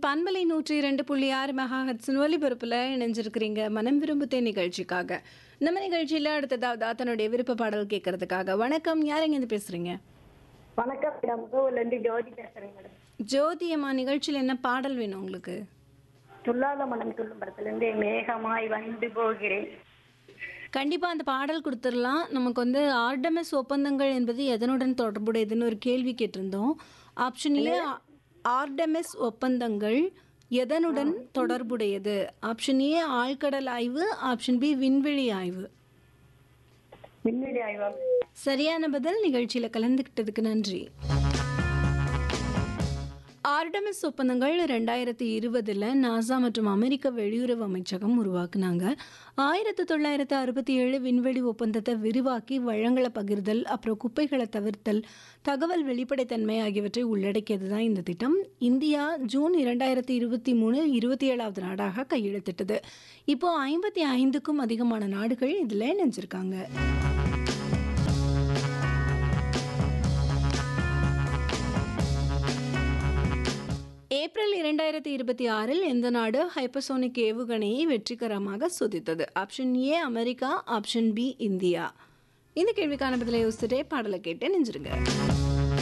பண்பலை நூற்றி இரண்டு புள்ளி ஆறு மெகா ஹட்ஸின் ஒலிபரப்பில் இணைஞ்சிருக்கிறீங்க மனம் விரும்புத்தே நிகழ்ச்சிக்காக நம்ம நிகழ்ச்சியில் அடுத்ததாவது தன்னுடைய விருப்ப பாடல் கேட்கறதுக்காக வணக்கம் யாருங்க இருந்து பேசுறீங்க வணக்கம் மேடம் முகவூர்ல இருந்து ஜோதி பேசுறேன் மேடம் ஜோதி அம்மா நிகழ்ச்சியில் என்ன பாடல் வேணும் உங்களுக்கு துல்லாத மனம் துள்ளும் படத்துல இருந்து மேகமாய் வந்து போகிறேன் கண்டிப்பா அந்த பாடல் கொடுத்துடலாம் நமக்கு வந்து ஆர்டமஸ் ஒப்பந்தங்கள் என்பது எதனுடன் தொடர்புடையதுன்னு ஒரு கேள்வி கேட்டிருந்தோம் ஆப்ஷன் ஏ ஆர்டமஸ் ஒப்பந்தங்கள் எதனுடன் தொடர்புடையது ஆப்ஷன் ஏ ஆழ்கடல் ஆய்வு ஆப்ஷன் பி விண்வெளி ஆய்வு விண்வெளி ஆய்வம் சரியான பதில் நிகழ்ச்சியில கலந்துக்கிட்டதுக்கு நன்றி ஆர்டமஸ் ஒப்பந்தங்கள் ரெண்டாயிரத்தி இருபதில் நாசா மற்றும் அமெரிக்க வெளியுறவு அமைச்சகம் உருவாக்குனாங்க ஆயிரத்தி தொள்ளாயிரத்து அறுபத்தி ஏழு விண்வெளி ஒப்பந்தத்தை விரிவாக்கி வளங்களை பகிர்தல் அப்புறம் குப்பைகளை தவிர்த்தல் தகவல் வெளிப்படைத்தன்மை ஆகியவற்றை உள்ளடக்கியது தான் இந்த திட்டம் இந்தியா ஜூன் இரண்டாயிரத்தி இருபத்தி மூணு இருபத்தி ஏழாவது நாடாக கையெழுத்திட்டது இப்போ ஐம்பத்தி ஐந்துக்கும் அதிகமான நாடுகள் இதில் இணைஞ்சிருக்காங்க ஏப்ரல் இரண்டாயிரத்தி இருபத்தி ஆறில் எந்த நாடு ஹைப்பர்சோனிக் ஏவுகணையை வெற்றிகரமாக சோதித்தது option A America option B India இந்த கேள்விக்கான பதிலை யோசிச்சுட்டே பாடலை கேட்டு நெஞ்சிருங்க